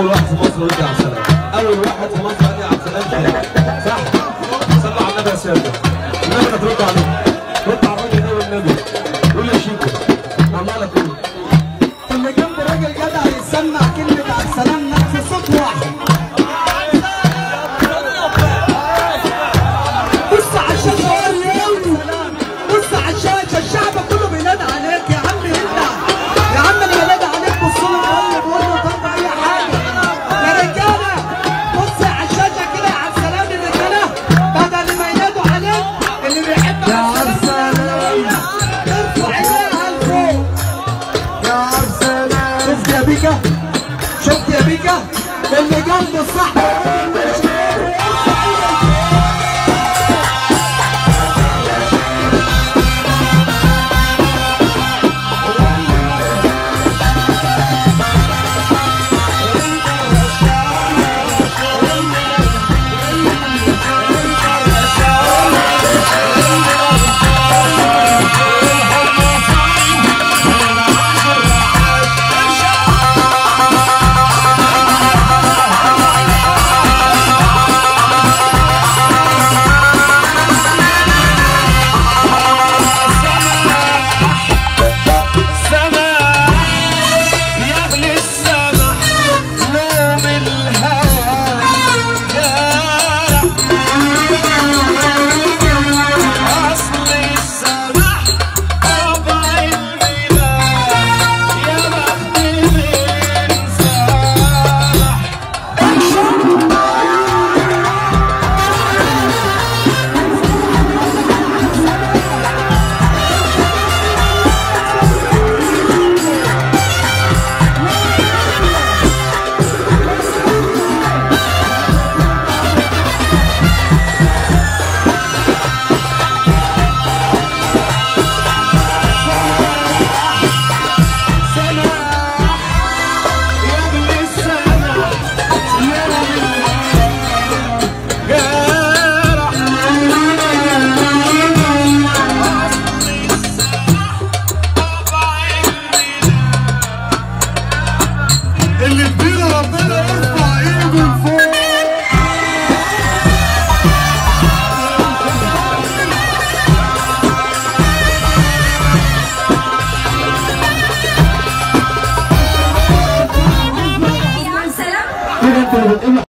واحد في مصر ودي عبد السلام اول واحد في مصر ودي عبد السلام شهيد صح صلوا على النبي يا ساده النبي ما ترد عليه رد على الراجل ده والنبي قول يا شيكو والله لا تقول اللي جنب راجل جدع يسمع كلمة على السلام نفس صوت واحد بص على الشاشة قول بص على الشاشة الشعب كله بينادي عليك يا عم انت يا عم اللي بينادي عليك بص له قول بقول له طب اي حاجة يا رجالة بص على الشاشة كده يا عبد السلام الرجالة بدل ما ينادوا عليك اللي بيحب يا عبد السلام. ارفع ايديها لفوق يا عبد السلام شفت يا بيكا شفت يا بيكا اللي جنب الصح